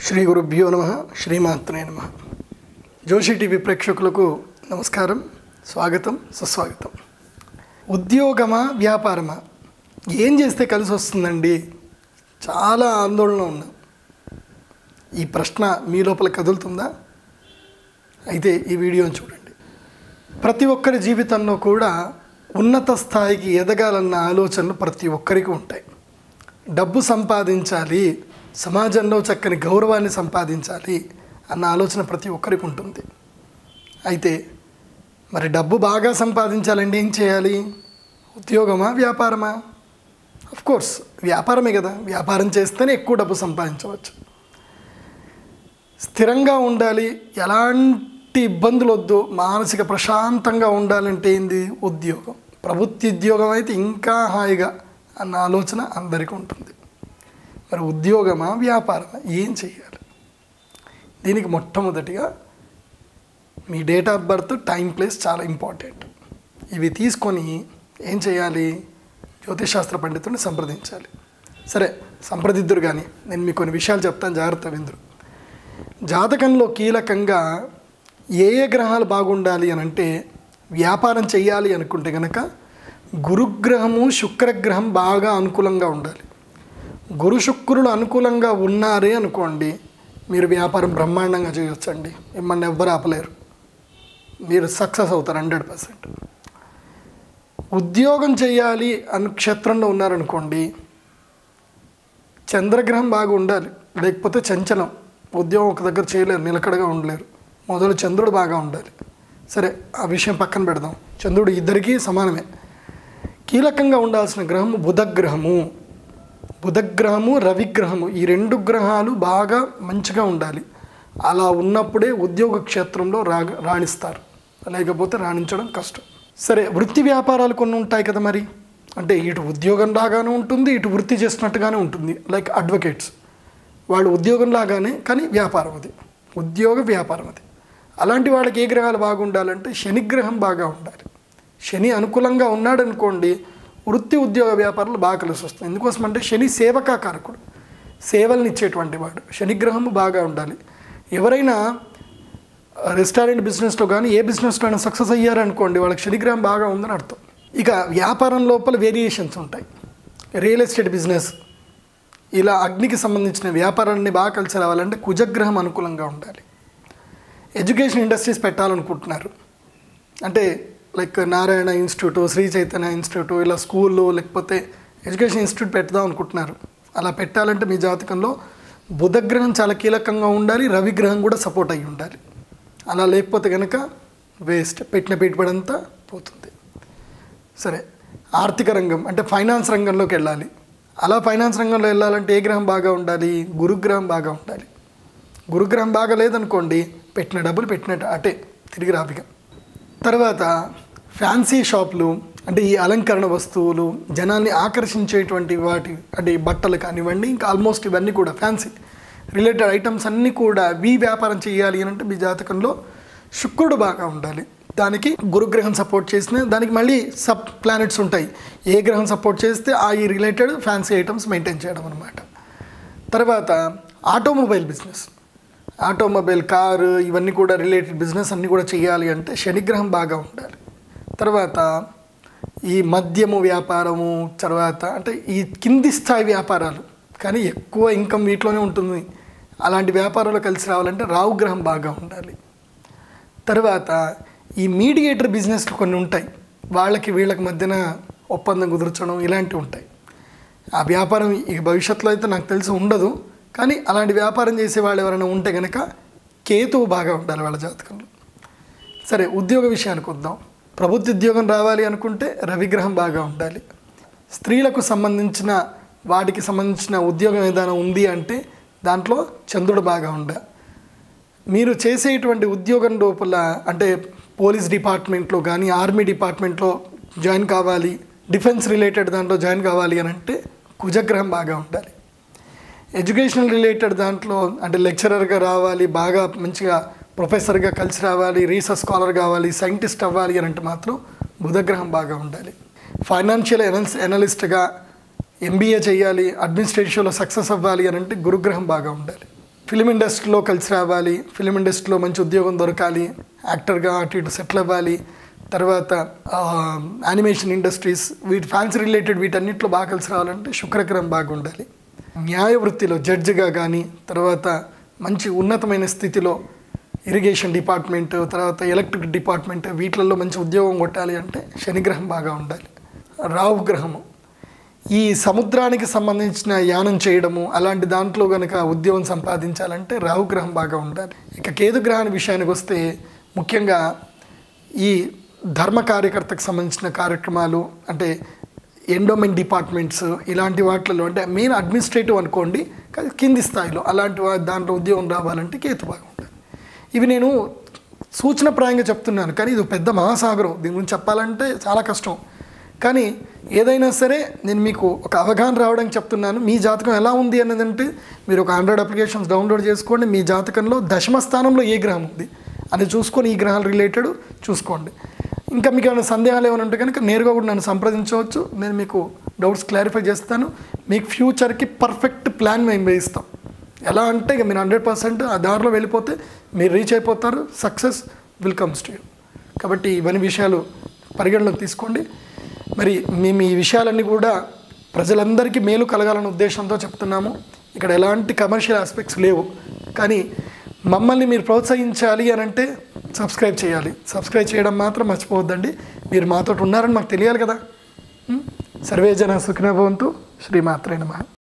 శ్రీ గురుభ్యో నమ శ్రీమాత్రే నమ జోషి టీవీ ప్రేక్షకులకు నమస్కారం స్వాగతం సుస్వాగతం ఉద్యోగమా వ్యాపారమా ఏం చేస్తే కలిసి వస్తుందండి చాలా ఆందోళన ఉన్నా ఈ ప్రశ్న మీ లోపల కదులుతుందా అయితే ఈ వీడియోని చూడండి ప్రతి ఒక్కరి జీవితంలో కూడా ఉన్నత స్థాయికి ఎదగాలన్న ఆలోచనలు ప్రతి ఒక్కరికి ఉంటాయి డబ్బు సంపాదించాలి సమాజంలో చక్కని గౌరవాన్ని సంపాదించాలి అన్న ఆలోచన ప్రతి ఒక్కరికి ఉంటుంది అయితే మరి డబ్బు బాగా సంపాదించాలంటే ఏం చేయాలి ఉద్యోగమా వ్యాపారమా అఫ్ కోర్స్ వ్యాపారమే కదా వ్యాపారం చేస్తేనే ఎక్కువ డబ్బు సంపాదించవచ్చు స్థిరంగా ఉండాలి ఎలాంటి ఇబ్బందులు వద్దు మానసిక ప్రశాంతంగా ఉండాలంటే ఏంది ఉద్యోగం ప్రభుత్వ ఉద్యోగం అయితే ఇంకా హాయిగా అన్న ఆలోచన అందరికీ ఉంటుంది మరి ఉద్యోగమా వ్యాపారమా ఏం చేయాలి దీనికి మొట్టమొదటిగా మీ date of birth time place చాలా ఇంపార్టెంట్ ఇవి తీసుకొని ఏం చేయాలి జ్యోతిషాస్త్ర పండితుడిని సంప్రదించాలి సరే సంప్రదిద్దురు కానీ నేను మీకు కొన్ని విషయాలు చెప్తాను జాగ్రత్త విందురు జాతకంలో కీలకంగా ఏ ఏ గ్రహాలు బాగుండాలి అని అంటే వ్యాపారం చేయాలి అనుకుంటే కనుక గురుగ్రహము శుక్రగ్రహం బాగా అనుకూలంగా ఉండాలి గురు శుక్రులు అనుకూలంగా ఉన్నారే అనుకోండి మీరు వ్యాపారం బ్రహ్మాండంగా చేయొచ్చండి మిమ్మల్ని ఎవ్వరు ఆపలేరు మీరు సక్సెస్ అవుతారు హండ్రెడ్ పర్సెంట్ ఉద్యోగం చేయాలి అను క్షేత్రంలో ఉన్నారనుకోండి చంద్రగ్రహం బాగా ఉండాలి లేకపోతే చంచలం ఉద్యోగం ఒక దగ్గర చేయలేరు నిలకడగా ఉండలేరు మొదలు చంద్రుడు బాగా ఉండాలి సరే ఆ విషయం పక్కన పెడదాం చంద్రుడు ఇద్దరికీ సమానమే కీలకంగా ఉండాల్సిన గ్రహము బుధగ్రహము బుధగ్రహము రవిగ్రహము ఈ రెండు గ్రహాలు బాగా మంచిగా ఉండాలి అలా ఉన్నప్పుడే ఉద్యోగ క్షేత్రంలో రా రాణిస్తారు లేకపోతే రాణించడం కష్టం సరే వృత్తి వ్యాపారాలు కొన్ని ఉంటాయి కదా మరి అంటే ఇటు ఉద్యోగం లాగానే ఉంటుంది ఇటు వృత్తి చేసినట్టుగానే ఉంటుంది లైక్ అడ్వకేట్స్ వాళ్ళు ఉద్యోగం లాగానే కానీ వ్యాపారం అది ఉద్యోగ వ్యాపారం అది అలాంటి వాళ్ళకి ఏ గ్రహాలు బాగుండాలంటే శనిగ్రహం బాగా ఉండాలి శని అనుకూలంగా ఉన్నాడు అనుకోండి వృత్తి ఉద్యోగ వ్యాపారాలు బాగా కలిసి వస్తుంది ఎందుకోసం అంటే శని సేవకా కారకుడు సేవల్ని ఇచ్చేటువంటి వాడు శనిగ్రహము బాగా ఉండాలి ఎవరైనా రెస్టారెంట్ బిజినెస్లో కానీ ఏ బిజినెస్లో అయినా సక్సెస్ అయ్యారనుకోండి వాళ్ళకి శనిగ్రహం బాగా ఉందని అర్థం ఇక వ్యాపారం లోపల వేరియేషన్స్ ఉంటాయి రియల్ ఎస్టేట్ బిజినెస్ ఇలా అగ్నికి సంబంధించిన వ్యాపారాన్ని బాగా కలిసి రావాలంటే కుజగ్రహం అనుకూలంగా ఉండాలి ఎడ్యుకేషన్ ఇండస్ట్రీస్ పెట్టాలనుకుంటున్నారు అంటే like Narayana institute Shri Chaitanya institute ఇలా స్కూళ్ళు లేకపోతే ఎడ్యుకేషన్ ఇన్స్టిట్యూట్ పెడదాం అనుకుంటున్నారు అలా పెట్టాలంటే మీ జాతకంలో బుధగ్రహం చాలా కీలకంగా ఉండాలి రవిగ్రహం కూడా సపోర్ట్ అయ్యి ఉండాలి అలా లేకపోతే కనుక వేస్ట్ పెట్టిన పెట్టుబడి అంతా పోతుంది సరే ఆర్థిక రంగం అంటే ఫైనాన్స్ రంగంలోకి వెళ్ళాలి అలా ఫైనాన్స్ రంగంలో వెళ్ళాలంటే ఏ గ్రహం బాగా ఉండాలి గురుగ్రహం బాగా ఉండాలి గురుగ్రహం బాగా లేదనుకోండి పెట్టిన డబ్బులు పెట్టినట్టు అటే తిరిగి రాపిగా తర్వాత ఫ్యాన్సీ షాపులు అంటే ఈ అలంకరణ వస్తువులు జనాల్ని ఆకర్షించేటువంటి వాటి అంటే ఈ బట్టలు కానివ్వండి ఇంకా ఆల్మోస్ట్ ఇవన్నీ కూడా ఫ్యాన్సీ రిలేటెడ్ ఐటమ్స్ అన్నీ కూడా వీ వ్యాపారం చేయాలి అని అంటే మీ జాతకంలో శుక్రుడు బాగా ఉండాలి దానికి గురుగ్రహం సపోర్ట్ చేసిన దానికి మళ్ళీ సబ్ ప్లానెట్స్ ఉంటాయి ఏ గ్రహం సపోర్ట్ చేస్తే ఆ ఈ రిలేటెడ్ ఫ్యాన్సీ ఐటమ్స్ మెయింటైన్ చేయడం అనమాట తర్వాత ఆటోమొబైల్ బిజినెస్ ఆటోమొబైల్ కారు ఇవన్నీ కూడా రిలేటెడ్ బిజినెస్ అన్నీ కూడా చేయాలి అంటే శనిగ్రహం బాగా ఉండాలి తర్వాత ఈ మద్యము వ్యాపారము తర్వాత అంటే ఈ కింది స్థాయి వ్యాపారాలు కానీ ఎక్కువ ఇన్కమ్ వీటిలోనే ఉంటుంది అలాంటి వ్యాపారాలు కలిసి రావాలంటే రావు గ్రహం బాగా ఉండాలి తర్వాత ఈ మీడియేటర్ బిజినెస్లు కొన్ని ఉంటాయి వాళ్ళకి వీళ్ళకి మధ్యన ఒప్పందం కుదర్చడం ఇలాంటివి ఉంటాయి ఆ వ్యాపారం ఇక భవిష్యత్తులో అయితే నాకు తెలిసి ఉండదు కానీ అలాంటి వ్యాపారం చేసే వాళ్ళు ఎవరైనా ఉంటే కనుక కేతువు బాగా ఉండాలి వాళ్ళ జాతకంలో సరే ఉద్యోగ విషయానికి వద్దాం ప్రభుత్వ ఉద్యోగం రావాలి అనుకుంటే రవిగ్రహం బాగా ఉండాలి స్త్రీలకు సంబంధించిన వాటికి సంబంధించిన ఉద్యోగం ఏదైనా ఉంది అంటే దాంట్లో చంద్రుడు బాగా ఉండాలి మీరు చేసేటువంటి ఉద్యోగం లోపల అంటే పోలీస్ డిపార్ట్మెంట్లో కానీ ఆర్మీ డిపార్ట్మెంట్లో జాయిన్ కావాలి డిఫెన్స్ రిలేటెడ్ దాంట్లో జాయిన్ కావాలి అని అంటే కుజగ్రహం బాగా ఉండాలి ఎడ్యుకేషనల్ రిలేటెడ్ దాంట్లో అంటే లెక్చరర్గా రావాలి బాగా మంచిగా ప్రొఫెసర్గా కలిసి రావాలి రీసెర్చ్ స్కాలర్ కావాలి సైంటిస్ట్ అవ్వాలి అని అంటే మాత్రం బుధగ్రహం బాగా ఉండాలి ఫైనాన్షియల్ ఎనల్స్ ఎనలిస్ట్గా ఎంబీఏ చేయాలి అడ్మినిస్ట్రేషన్లో సక్సెస్ అవ్వాలి అని అంటే గురుగ్రహం బాగా ఉండాలి ఫిలిం ఇండస్ట్రీలో కలిసి రావాలి ఫిలిం ఇండస్ట్రీలో మంచి ఉద్యోగం దొరకాలి యాక్టర్గా అటు ఇటు సెటిల్ అవ్వాలి తర్వాత యానిమేషన్ ఇండస్ట్రీస్ వీటి ఫ్యాన్స్ రిలేటెడ్ వీటన్నిటిలో బాగా కలిసి రావాలంటే శుక్రగ్రహం బాగా ఉండాలి న్యాయ వృత్తిలో జడ్జిగా కానీ తర్వాత మంచి ఉన్నతమైన స్థితిలో ఇరిగేషన్ డిపార్ట్మెంట్ తర్వాత ఎలక్ట్రిక్ డిపార్ట్మెంట్ వీటిలలో మంచి ఉద్యోగం కొట్టాలి అంటే శనిగ్రహం బాగా ఉండాలి రాహు గ్రహము ఈ సముద్రానికి సంబంధించిన యానం చేయడము అలాంటి దాంట్లో కనుక ఉద్యోగం సంపాదించాలంటే రాహుగ్రహం బాగా ఉండాలి ఇక కేతు గ్రహాన్ని విషయానికి వస్తే ముఖ్యంగా ఈ ధర్మ కార్యకర్తకు సంబంధించిన కార్యక్రమాలు అంటే ఎండోమెంట్ డిపార్ట్మెంట్స్ ఇలాంటి వాటిలో అంటే మెయిన్ అడ్మినిస్ట్రేటివ్ అనుకోండి కానీ కింది స్థాయిలో అలాంటి వా- దాంట్లో ఉద్యోగం రావాలంటే కేతు బాగా ఉండాలి ఇవి నేను సూచనప్రాయంగా చెప్తున్నాను కానీ ఇది ఒక పెద్ద మహాసాగరం దీని గురించి చెప్పాలంటే చాలా కష్టం కానీ ఏదైనా సరే నేను మీకు ఒక అవగాహన రావడానికి చెప్తున్నాను మీ జాతకం ఎలా ఉంది అనేది అంటే మీరు ఒక హండ్రెడ్ అప్లికేషన్స్ డౌన్లోడ్ చేసుకోండి మీ జాతకంలో దశమ స్థానంలో ఏ గ్రహం ఉంది అని చూసుకొని ఈ గ్రహాలు రిలేటెడ్ చూసుకోండి ఇంకా మీకు ఏమైనా సందేహాలు ఏమైనా ఉంటే కనుక నేరుగా కూడా నన్ను సంప్రదించవచ్చు నేను మీకు డౌట్స్ క్లారిఫై చేస్తాను మీకు ఫ్యూచర్కి పర్ఫెక్ట్ ప్లాన్ మేము వేయిస్తాం ఎలా అంటే ఇక మీరు హండ్రెడ్ పర్సెంట్ ఆ దారిలో వెళ్ళిపోతే మీరు రీచ్ అయిపోతారు success will comes to you కాబట్టి ఇవన్నీ విషయాలు పరిగణలోకి తీసుకోండి మరి మేము ఈ విషయాలన్నీ కూడా ప్రజలందరికీ మేలు కలగాలన్న ఉద్దేశంతో చెప్తున్నాము ఇక్కడ ఎలాంటి కమర్షియల్ ఆస్పెక్ట్స్ లేవు కానీ మమ్మల్ని మీరు ప్రోత్సహించాలి అని అంటే సబ్స్క్రైబ్ చేయాలి సబ్స్క్రైబ్ చేయడం మాత్రం మర్చిపోవద్దండి మీరు మాతో ఉన్నారని మాకు తెలియాలి కదా ఉం? సర్వే జన సుఖినభవంతు శ్రీమాత్రే నమః